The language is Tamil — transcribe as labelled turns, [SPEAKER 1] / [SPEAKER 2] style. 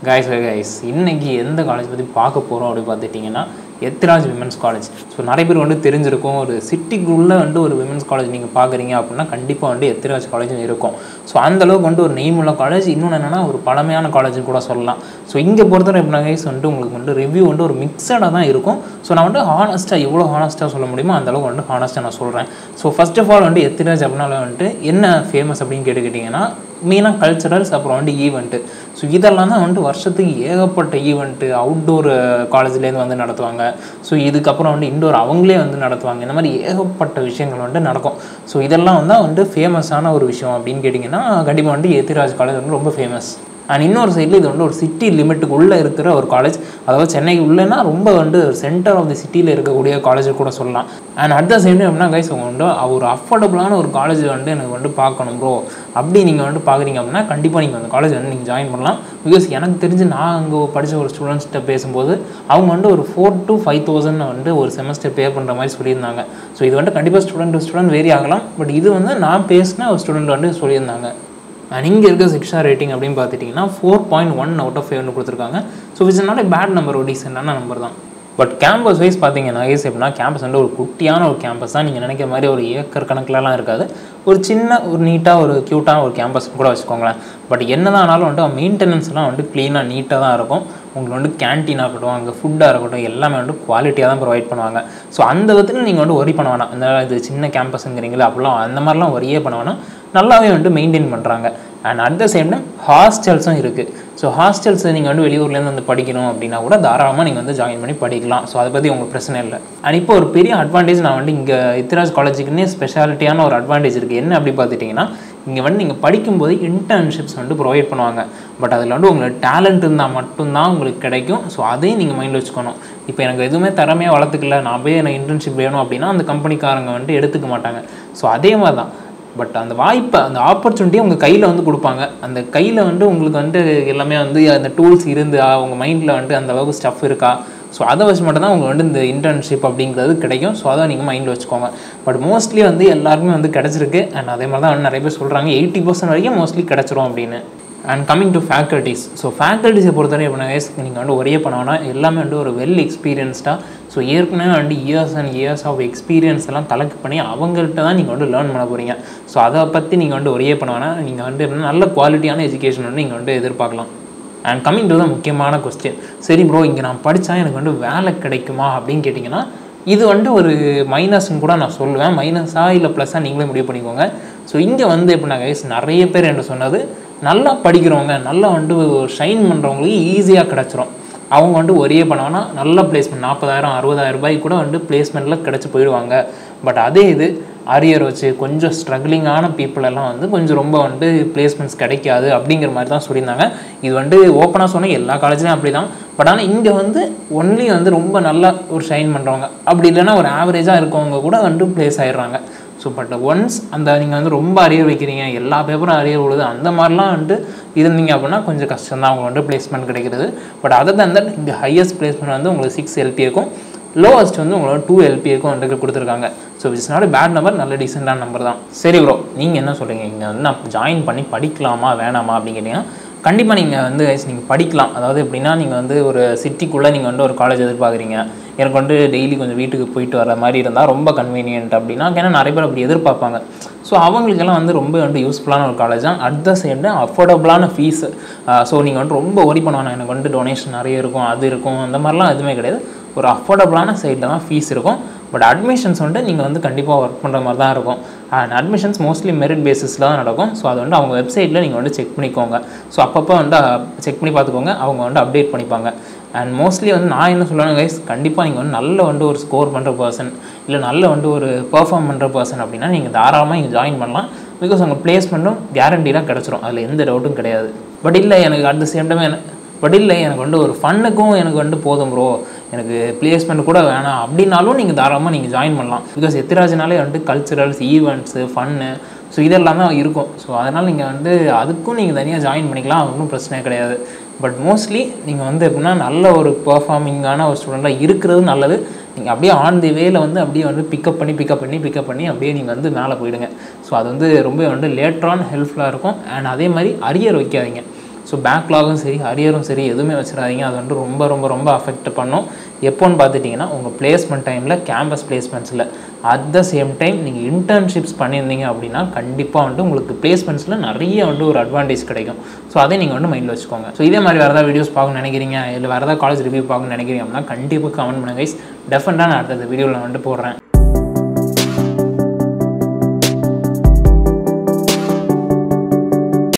[SPEAKER 1] கைஸ் கைஸ் இன்னைக்கு எந்த காலேஜ் பற்றி பார்க்க போகிறோம் அப்படின்னு பார்த்துட்டிங்கன்னா எத்திராஜ் விமன்ஸ் காலேஜ் ஸோ நிறைய பேர் வந்து தெரிஞ்சிருக்கும் ஒரு சிட்டிக்குள்ளே வந்து ஒரு விமன்ஸ் காலேஜ் நீங்கள் பார்க்குறீங்க அப்படின்னா கண்டிப்பாக வந்து எத்திராஜ் காலேஜும் இருக்கும் ஸோ அந்தளவுக்கு வந்து ஒரு நெய்ம் உள்ள காலேஜ் இன்னொன்று என்னென்னா ஒரு பழமையான காலேஜ்னு கூட சொல்லலாம் ஸோ இங்கே பொறுத்தவரை எப்படின்னா கைஸ் வந்துட்டு உங்களுக்கு வந்து ரிவ்யூ வந்து ஒரு மிக்சடாக தான் இருக்கும் ஸோ நான் வந்து ஹானஸ்ட்டாக எவ்வளோ ஹானஸ்ட்டாக சொல்ல முடியுமோ அந்த அளவுக்கு வந்து ஹானஸ்ட்டாக நான் சொல்கிறேன் ஸோ ஃபர்ஸ்ட் ஆஃப் ஆல் வந்து எத்திராஜ் அப்படின்னால வந்துட்டு என்ன ஃபேமஸ் அப்படின்னு கேட்டுக்கிட்டிங்கன்னா மெயினாக கல்ச்சரல்ஸ் அப்புறம் வந்து ஈவெண்ட்டு ஸோ இதெல்லாம் தான் வந்துட்டு வருஷத்துக்கு ஏகப்பட்ட ஈவெண்ட்டு அவுட்டோர் காலேஜ்லேருந்து வந்து நடத்துவாங்க ஸோ இதுக்கப்புறம் வந்து இண்டோர் அவங்களே வந்து நடத்துவாங்க இந்த மாதிரி ஏகப்பட்ட விஷயங்கள் வந்துட்டு நடக்கும் ஸோ இதெல்லாம் வந்து வந்து ஃபேமஸான ஒரு விஷயம் அப்படின்னு கேட்டிங்கன்னா கண்டிப்பாக வந்து எத்திராஜ் காலேஜ் வந்து ரொம்ப ஃபேமஸ் அண்ட் இன்னொரு சைடில் இது வந்து ஒரு சிட்டி லிமிட்டுக்கு உள்ளே இருக்கிற ஒரு காலேஜ் அதாவது சென்னை உள்ளேனா ரொம்ப வந்து சென்டர் ஆஃப் தி சிட்டியில் இருக்கக்கூடிய காலேஜ் கூட சொல்லலாம் and at the same time எப்படின்னா கைஸ் அவங்க வந்து ஒரு அஃபோர்டபுளான ஒரு காலேஜ் வந்து எனக்கு வந்து பார்க்கணும் ப்ரோ அப்படி நீங்கள் வந்து பார்க்குறீங்க அப்படின்னா கண்டிப்பாக நீங்கள் அந்த காலேஜ் வந்து நீங்கள் ஜாயின் பண்ணலாம் பிகாஸ் எனக்கு தெரிஞ்சு நான் அங்கே படித்த ஒரு ஸ்டூடெண்ட்ஸ்கிட்ட பேசும்போது அவங்க வந்து ஒரு ஃபோர் டு ஃபைவ் தௌசண்ட் வந்து ஒரு செமஸ்டர் பே பண்ணுற மாதிரி சொல்லியிருந்தாங்க ஸோ இது வந்து கண்டிப்பாக ஸ்டூடெண்ட் டு ஸ்டூடெண்ட் வேரி ஆகலாம் பட் இது வந்து நான் பேசின ஒரு ஸ்டூடெண்ட் வந்து சொல்லியிருந்தாங்க அண்ட் இங்கே இருக்க சிக்ஷா ரேட்டிங் அப்படின்னு பார்த்துட்டிங்கன்னா four point one out of ஃபைவ்னு கொடுத்துருக்காங்க so which not bad number ஒரு டீசெண்டான நம்பர் தான் பட் கேம்பஸ் வைஸ் பார்த்தீங்கன்னா ஏஸ் எப்படின்னா கேம்பஸ் வந்து ஒரு குட்டியான ஒரு கேம்பஸ் தான் நீங்கள் நினைக்கிற மாதிரி ஒரு ஏக்கர் கணக்கிலலாம் இருக்காது ஒரு சின்ன ஒரு நீட்டாக ஒரு க்யூட்டான ஒரு கேம்பஸ் கூட வச்சுக்கோங்களேன் பட் என்ன தான் ஆனாலும் வந்துட்டு மெயின்டெனன்ஸ்லாம் வந்து க்ளீனாக நீட்டாக தான் இருக்கும் உங்களுக்கு வந்து கேன்டீனாக இருக்கட்டும் அங்கே ஃபுட்டாக இருக்கட்டும் எல்லாமே வந்து குவாலிட்டியாக தான் ப்ரொவைட் பண்ணுவாங்க ஸோ அந்த விதத்தில் நீங்கள் வந்து ஒரி பண்ண வேணாம் இந்த இது சின்ன கேம்பஸுங்கிறீங்களா அப்படிலாம் அந்த மாதிரிலாம் ஒரியே பண்ண வேணாம் நல்லாவே வந்துட்டு மெயின்டைன் பண்ணுறாங்க and at the same time ஹாஸ்டல்ஸும் இருக்குது ஸோ ஹாஸ்டல்ஸ் நீங்கள் வந்து வெளியூர்லேருந்து வந்து படிக்கணும் அப்படின்னா கூட தாராளமாக நீங்கள் வந்து ஜாயின் பண்ணி படிக்கலாம் ஸோ அதை பற்றி உங்களுக்கு பிரச்சனை இல்லை அண்ட் இப்போ ஒரு பெரிய அட்வான்டேஜ் நான் வந்து இங்கே இத்திராஜ் காலேஜுக்குன்னே ஸ்பெஷாலிட்டியான ஒரு அட்வான்டேஜ் இருக்குது என்ன அப்படி பார்த்துட்டிங்கன்னா இங்கே வந்து நீங்கள் படிக்கும்போது இன்டர்ன்ஷிப்ஸ் வந்து ப்ரொவைட் பண்ணுவாங்க பட் அதில் வந்து உங்களுக்கு டேலண்ட் இருந்தால் மட்டும்தான் உங்களுக்கு கிடைக்கும் ஸோ அதையும் நீங்கள் மைண்டில் வச்சுக்கணும் இப்போ எனக்கு எதுவுமே திறமையாக வளர்த்துக்கல நான் போய் எனக்கு இன்டர்ன்ஷிப் வேணும் அப்படின்னா அந்த கம்பெனிக்காரங்க வந்து எடுத்துக்க மாட்டாங்க ஸோ அதே மாதிரி தான் பட் அந்த வாய்ப்பை அந்த ஆப்பர்ச்சுனிட்டியை உங்கள் கையில் வந்து கொடுப்பாங்க அந்த கையில் வந்து உங்களுக்கு வந்துட்டு எல்லாமே வந்து அந்த டூல்ஸ் இருந்து உங்கள் மைண்டில் வந்துட்டு அந்த அளவுக்கு ஸ்டஃப் இருக்கா ஸோ அதை வச்சு மட்டும் தான் உங்களுக்கு வந்து இந்த இன்டர்ன்ஷிப் அப்படிங்கிறது கிடைக்கும் ஸோ அதை நீங்கள் மைண்டில் வச்சுக்கோங்க பட் மோஸ்ட்லி வந்து எல்லாருக்குமே வந்து கிடச்சிருக்கு அண்ட் அதே மாதிரி தான் வந்து நிறைய பேர் சொல்கிறாங்க எயிட்டி பர்சன்ட் வரைக்கும் மோஸ்ட்லி கிடச்சிரும் அப்படின்னு and coming to faculties so ஃபேக்கல்ட்டிஸை பொறுத்தவரை எப்படின்னா நீங்கள் வந்து ஒரே பண்ணோன்னா எல்லாமே வந்து ஒரு வெல் எக்ஸ்பீரியன்ஸ்டாக ஸோ ஏற்கனவே வந்து years and years of experience எல்லாம் கலெக்ட் பண்ணி அவங்கள்ட்ட தான் நீங்கள் வந்து லேர்ன் பண்ண போகிறீங்க ஸோ அதை பற்றி நீங்கள் வந்து ஒரே பண்ண நீங்கள் வந்து நல்ல குவாலிட்டியான எஜுகேஷன் வந்து நீங்கள் வந்து எதிர்பார்க்கலாம் அண்ட் கம்மிங் டு தான் முக்கியமான கொஸ்டின் சரி ப்ரோ இங்கே நான் படித்தா எனக்கு வந்து வேலை கிடைக்குமா அப்படின்னு கேட்டிங்கன்னா இது வந்து ஒரு மைனஸ்ன்னு கூட நான் சொல்லுவேன் மைனஸா இல்லை ப்ளஸ்ஸாக நீங்களே முடிவு பண்ணிக்கோங்க ஸோ இங்கே வந்து எப்படின்னா கைஸ் நிறைய பேர் என்ன சொன்னது நல்லா படிக்கிறவங்க நல்லா வந்து ஷைன் பண்ணுறவங்களுக்கு ஈஸியாக கிடச்சிரும் அவங்க வந்து ஒரே பண்ணோன்னா நல்ல பிளேஸ்மெண்ட் நாற்பதாயிரம் அறுபதாயிரம் ரூபாய்க்கு கூட வந்து பிளேஸ்மெண்ட்டில் கிடச்சி போயிடுவாங்க பட் அதே இது அரியர் வச்சு கொஞ்சம் ஸ்ட்ரகிளிங்கான பீப்புள் எல்லாம் வந்து கொஞ்சம் ரொம்ப வந்து பிளேஸ்மெண்ட்ஸ் கிடைக்காது அப்படிங்கிற மாதிரி தான் சொல்லியிருந்தாங்க இது வந்து ஓப்பனாக சொன்னால் எல்லா காலேஜ்லையும் அப்படி தான் பட் ஆனால் இங்கே வந்து ஒன்லி வந்து ரொம்ப நல்லா ஒரு ஷைன் பண்ணுறவங்க அப்படி இல்லைன்னா ஒரு ஆவரேஜாக இருக்கவங்க கூட வந்து பிளேஸ் ஆயிடுறாங்க ஸோ பட் ஒன்ஸ் அந்த நீங்கள் வந்து ரொம்ப அரியர் வைக்கிறீங்க எல்லா பேப்பரும் அரியர் விழுது அந்த மாதிரிலாம் வந்துட்டு இருந்தீங்க அப்படின்னா கொஞ்சம் கஷ்டம் தான் அவங்க வந்து பிளேஸ்மெண்ட் கிடைக்கிறது பட் அதை தான் தட் இங்கே ஹையஸ்ட் பிளேஸ்மெண்ட் வந்து உங்களுக்கு சிக்ஸ் எல்பி இருக்கும் லோவஸ்ட் வந்து உங்களோட டூ எல்பிஏக்கும் வந்து கொடுத்துருக்காங்க so it's not bad number நல்ல டீசெண்டான நம்பர் தான் சரி ப்ரோ நீங்கள் என்ன சொல்கிறீங்க இங்கே வந்து நான் ஜாயின் பண்ணி படிக்கலாமா வேணாமா அப்படின்னு கேட்டிங்கன்னா கண்டிப்பாக நீங்கள் வந்து நீங்கள் படிக்கலாம் அதாவது எப்படின்னா நீங்கள் வந்து ஒரு சிட்டிக்குள்ளே நீங்கள் வந்து ஒரு காலேஜ் எதிர்பார்க்குறீங்க எனக்கு வந்து டெய்லி கொஞ்சம் வீட்டுக்கு போயிட்டு வர மாதிரி இருந்தால் ரொம்ப கன்வீனியன்ட் அப்படின்னா ஏன்னா நிறைய பேர் அப்படி எதிர்பார்ப்பாங்க ஸோ அவங்களுக்கெல்லாம் வந்து ரொம்ப வந்து யூஸ்ஃபுல்லான ஒரு காலேஜ் தான் அட் த சேம் டைம் அஃபோர்டபுளான ஃபீஸ் ஸோ நீங்கள் வந்து ரொம்ப ஒரி பண்ணுவாங்க எனக்கு வந்து டொனேஷன் நிறைய இருக்கும் அது இருக்கும் அந்த மாதிரிலாம் எதுவுமே கிடையாது ஒரு அஃபோர்டபுளான சைடில் தான் ஃபீஸ் இருக்கும் பட் அட்மிஷன்ஸ் வந்துட்டு நீங்கள் வந்து கண்டிப்பாக ஒர்க் பண்ணுற மாதிரி தான் இருக்கும் அண்ட் அட்மிஷன்ஸ் மோஸ்ட்லி மெரிட் பேசிஸில் தான் நடக்கும் ஸோ அது வந்து அவங்க வெப்சைட்டில் நீங்கள் வந்து செக் பண்ணிக்கோங்க ஸோ அப்பப்போ வந்து செக் பண்ணி பார்த்துக்கோங்க அவங்க வந்து அப்டேட் பண்ணிப்பாங்க அண்ட் மோஸ்ட்லி வந்து நான் என்ன சொல்லுவேன் கைஸ் கண்டிப்பாக நீங்கள் வந்து நல்ல வந்து ஒரு ஸ்கோர் பண்ணுற பர்சன் இல்லை நல்ல வந்து ஒரு பெர்ஃபார்ம் பண்ணுற பர்சன் அப்படின்னா நீங்கள் தாராளமாக இங்கே ஜாயின் பண்ணலாம் பிகாஸ் உங்கள் பிளேஸ்மெண்ட்டும் கேரண்டிலாம் கிடச்சிரும் அதில் எந்த டவுட்டும் கிடையாது பட் இல்லை எனக்கு at the same time but இல்லை எனக்கு வந்து ஒரு ஃபன்னுக்கும் எனக்கு வந்து போதும் ப்ரோ எனக்கு பிளேஸ்மெண்ட் கூட வேணாம் அப்படின்னாலும் நீங்கள் தாராளமாக நீங்கள் ஜாயின் பண்ணலாம் பிகாஸ் எத்திராஜனாலே வந்துட்டு கல்ச்சுரல்ஸ் ஈவெண்ட்ஸு ஃபன்னு ஸோ இதெல்லாம் தான் இருக்கும் ஸோ அதனால் நீங்கள் வந்து அதுக்கும் நீங்கள் தனியாக ஜாயின் பண்ணிக்கலாம் அது ஒன்றும் பிரச்சனை கிடையாது பட் மோஸ்ட்லி நீங்கள் வந்து எப்படின்னா நல்ல ஒரு பர்ஃபார்மிங்கான ஒரு ஸ்டூடெண்ட்டாக இருக்கிறது நல்லது நீங்கள் அப்படியே ஆன் தி வேல வந்து அப்படியே வந்து பிக்கப் பண்ணி பிக்கப் பண்ணி பிக்கப் பண்ணி அப்படியே நீங்கள் வந்து மேலே போயிடுங்க ஸோ அது வந்து ரொம்ப வந்து லேட்டரான ஹெல்ப்ஃபுல்லாக இருக்கும் அண்ட் அதே மாதிரி அரியர் வைக்காதீங்க ஸோ பேக்லாகும் சரி அரியரும் சரி எதுவுமே வச்சிடாதீங்க அது வந்து ரொம்ப ரொம்ப ரொம்ப அஃபெக்ட் பண்ணும் எப்போன்னு பார்த்துட்டிங்கன்னா உங்கள் பிளேஸ்மெண்ட் டைமில் கேம்பஸ் பிளேஸ்மெண்ட்ஸில் அட் த சேம் டைம் நீங்கள் இன்டர்ன்ஷிப்ஸ் பண்ணியிருந்தீங்க அப்படின்னா கண்டிப்பாக வந்துட்டு உங்களுக்கு பிளேஸ்மெண்ட்ஸில் நிறைய வந்து ஒரு அட்வான்டேஜ் கிடைக்கும் ஸோ அதை நீங்கள் வந்து மைண்டில் வச்சுக்கோங்க ஸோ இதே மாதிரி வேறு ஏதாவது வீடியோஸ் பார்க்கணும்னு நினைக்கிறீங்க இல்லை வேறு ஏதாவது காலேஜ் ரிவ்யூ பார்க்கணும்னு நினைக்கிறீங்க அப்படின்னா கண்டிப்பாக கமெண்ட் பண்ணுங்க கைஸ் டெஃபினட்டாக நான் அடுத்த வீடியோவில் வந்துட்டு போடுறேன்